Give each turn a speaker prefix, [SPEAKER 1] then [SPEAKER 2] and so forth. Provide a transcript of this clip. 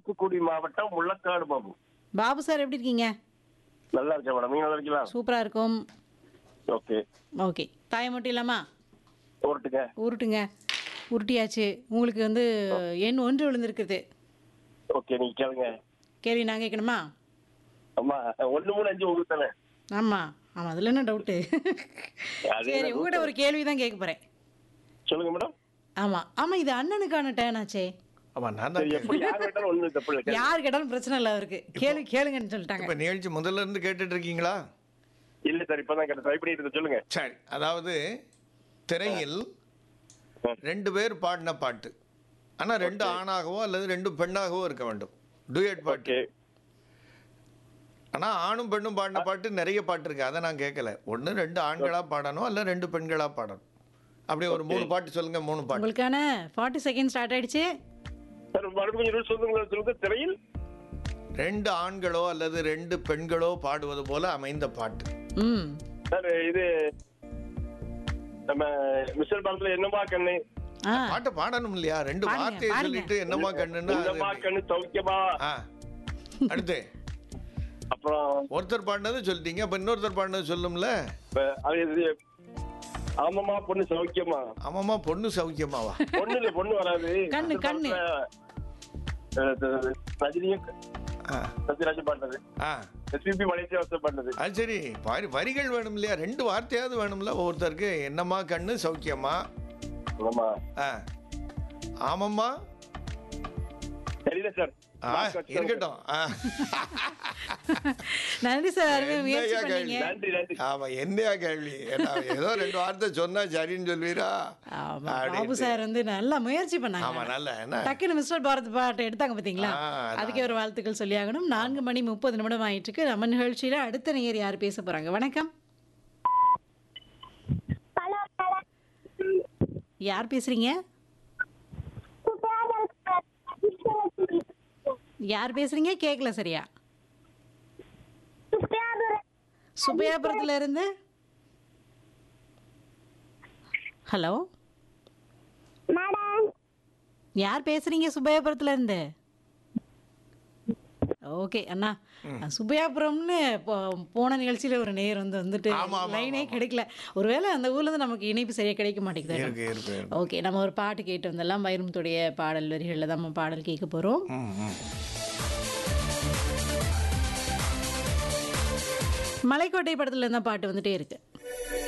[SPEAKER 1] தூத்துக்குடி மாவட்டம் முள்ளக்காடு பாபு
[SPEAKER 2] பாபு சார் எப்படி இருக்கீங்க
[SPEAKER 1] நல்லா இருக்கேன் மேடம் நீங்க நல்லா இருக்கீங்களா
[SPEAKER 2] சூப்பராக இருக்கும்
[SPEAKER 1] ஓகே
[SPEAKER 2] ஓகே தாயம் மட்டும் இல்லாமா
[SPEAKER 1] ஓட்டுங்க
[SPEAKER 2] உருட்டுங்க உருட்டியாச்சு உங்களுக்கு வந்து எண் ஒன்று விழுந்திருக்குது
[SPEAKER 1] ஓகே நீங்க கேளுங்க
[SPEAKER 2] கேள்வி நான் கேட்கணுமா
[SPEAKER 1] அம்மா ஒண்ணு மூணு அஞ்சு உங்களுக்கு தானே
[SPEAKER 2] ஆமாம் ஆமாம் அதில் என்ன டவுட்டு
[SPEAKER 1] அது
[SPEAKER 2] சரி
[SPEAKER 1] என்ன
[SPEAKER 2] உங்கள்கிட்ட ஒரு கேள்வி தான் கேட்க போகிறேன்
[SPEAKER 1] சொல்லுங்க மேடம்
[SPEAKER 2] ஆமாம் ஆமாம் இது அண்ணனுக்கான டேன் ஆச்சே
[SPEAKER 3] ஆமா நான்
[SPEAKER 1] சரி
[SPEAKER 3] தான்
[SPEAKER 1] எப்படி யார் கேட்டாலும் ஒண்ணு தப்பு இல்லை கேளுங்க.
[SPEAKER 2] யார் கேட்டாலும் பிரச்சனை இல்லை அவருக்கு கேள்வி கேளுங்கன்னு சொல்லிட்டாங்க
[SPEAKER 3] இப்ப நிகழ்ச்சி முதல்ல இருந்து கேட்டுட்டு இருக்கீங்களா
[SPEAKER 1] இல்ல சார் இப்பதான் கேட்டேன் ட்ரை பண்ணிட்டு இருக்கேன். சொல்லுங்க
[SPEAKER 3] சரி அதாவது திரையில் ரெண்டு பேர் பாடின பாட்டு ஆனா ரெண்டு ஆணாகவோ அல்லது ரெண்டு பெண்ணாகவோ இருக்க வேண்டும் டூயட் பாட்டு
[SPEAKER 1] ஓகே
[SPEAKER 3] ஆனா ஆணும் பெண்ணும் பாடின பாட்டு நிறைய பாட்டு இருக்கு அதை நான் கேட்கல ஒண்ணு ரெண்டு ஆண்களா பாடணும் அல்ல ரெண்டு பெண்களா பாடணும் அப்படி ஒரு மூணு பாட்டு சொல்லுங்க மூணு பாட்டு
[SPEAKER 2] உங்களுக்கான ஃபார்ட்டி செகண்ட் ஸ்டார்ட் ஆயிடுச்சு
[SPEAKER 1] சார் மறுபடியும் கொஞ்சம் ரூல்ஸ் சொல்லுங்க சொல்லுங்க திரையில்
[SPEAKER 3] ரெண்டு ஆண்களோ அல்லது ரெண்டு பெண்களோ பாடுவது போல அமைந்த பாட்டு
[SPEAKER 2] ம்
[SPEAKER 1] சார் இது நம்ம மிஸ்டர் பாலத்துல என்னமா கண்ணு
[SPEAKER 2] ஆ
[SPEAKER 3] பாட்டை பாடணும் இல்லையா ரெண்டு
[SPEAKER 2] பாடுங்க,
[SPEAKER 3] வார்த்தையை
[SPEAKER 2] பாடுங்க.
[SPEAKER 3] சொல்லிட்டு என்னமா கண்ணுன்னா அது
[SPEAKER 1] என்னமா
[SPEAKER 3] எப்படி?
[SPEAKER 1] கண்ணு சௌக்கியமா
[SPEAKER 3] ஆ அடுத்து
[SPEAKER 1] அப்புறம்
[SPEAKER 3] ஒருத்தர் பாடினது சொல்லிட்டீங்க அப்ப இன்னொருத்தர் பாடினது சொல்லும்ல
[SPEAKER 1] இப்ப அது இது ஆமாமா பொண்ணு சௌக்கியமா
[SPEAKER 3] ஆமாம்மா பொண்ணு சௌக்கியமாவா
[SPEAKER 1] பொண்ணு இல்ல பொண்ணு வராது
[SPEAKER 2] கண்ணு,
[SPEAKER 1] மிஸ்டர்
[SPEAKER 2] கண்ணு.
[SPEAKER 1] பாலத்துல, அஹ், அஹ், ரஜினியும்
[SPEAKER 3] ஆ
[SPEAKER 1] சத்யராஜ் பாடினது
[SPEAKER 3] ஆ
[SPEAKER 1] எஸ்பிபி மலேசியா வசம் பண்ணது
[SPEAKER 3] அது சரி வரி வரிகள் வேணும் இல்லையா ரெண்டு வார்த்தையாவது வேணும்ல ஒவ்வொருத்தருக்கு என்னம்மா கண்ணு சௌக்கியமா
[SPEAKER 1] ஆமா
[SPEAKER 3] ஆ ஆமாம்மா
[SPEAKER 1] தெரியல சார்
[SPEAKER 3] ஆ இருக்கட்டும் ஆ.
[SPEAKER 2] நன்றி சார் அருமையா முயற்சி
[SPEAKER 3] என்னய்யா
[SPEAKER 2] பண்ணீங்க
[SPEAKER 1] நன்றி நன்றி
[SPEAKER 3] ஆமா என்னையா கேள்வி ஏன்னா, ஏதோ ரெண்டு வார்த்தை சொன்னா சரின்னு சொல்வீரா
[SPEAKER 2] ஆமா,
[SPEAKER 3] அப்படின்ட்டு.
[SPEAKER 2] பாபு சார் வந்து நல்லா முயற்சி
[SPEAKER 3] ஆமா
[SPEAKER 2] பண்ணாங்க
[SPEAKER 3] நல்ல என்ன
[SPEAKER 2] டக்குன்னு மிஸ்டர் பாரத் பாட்டை எடுத்தாங்க பாத்தீங்களா
[SPEAKER 3] ஆ, அதான்.
[SPEAKER 2] அதுக்கே ஒரு வாழ்த்துக்கள் சொல்லியாகணும் நான்கு மணி முப்பது நிமிடம் ஆயிட்டு இருக்கு நம்ம நிகழ்ச்சியில அடுத்த நேயர் யார் பேச போறாங்க வணக்கம் யார் பேசுறீங்க யார் பேசுறீங்க கேட்கல சரியா சுபையாபுரத்துல இருந்து ஹலோ யார் பேசுறீங்க சுபையாபுரத்துல இருந்து ஓகே அண்ணா சுபையாபுரம்னு போ- போன நிகழ்ச்சியில ஒரு நேயர் வந்து வந்துட்டு
[SPEAKER 3] ஆமா, ஆமா,
[SPEAKER 2] லைனே கிடைக்கல ஒருவேளை அந்த ஊர்ல இருந்து நமக்கு இணைப்பு சரியா கிடைக்க மாட்டேங்குது
[SPEAKER 3] இருக்கு இருக்கு இருக்கு.
[SPEAKER 2] ஓகே நம்ம ஒரு பாட்டு கேட்டு வந்தெல்லாம் வைரமுத்துடைய பாடல் வரிகளில் தான் நம்ம பாடல் கேட்க போறோம்
[SPEAKER 3] ம், ம்.
[SPEAKER 2] மலைக்கோட்டை படத்துல இருந்தா பாட்டு வந்துட்டே இருக்கு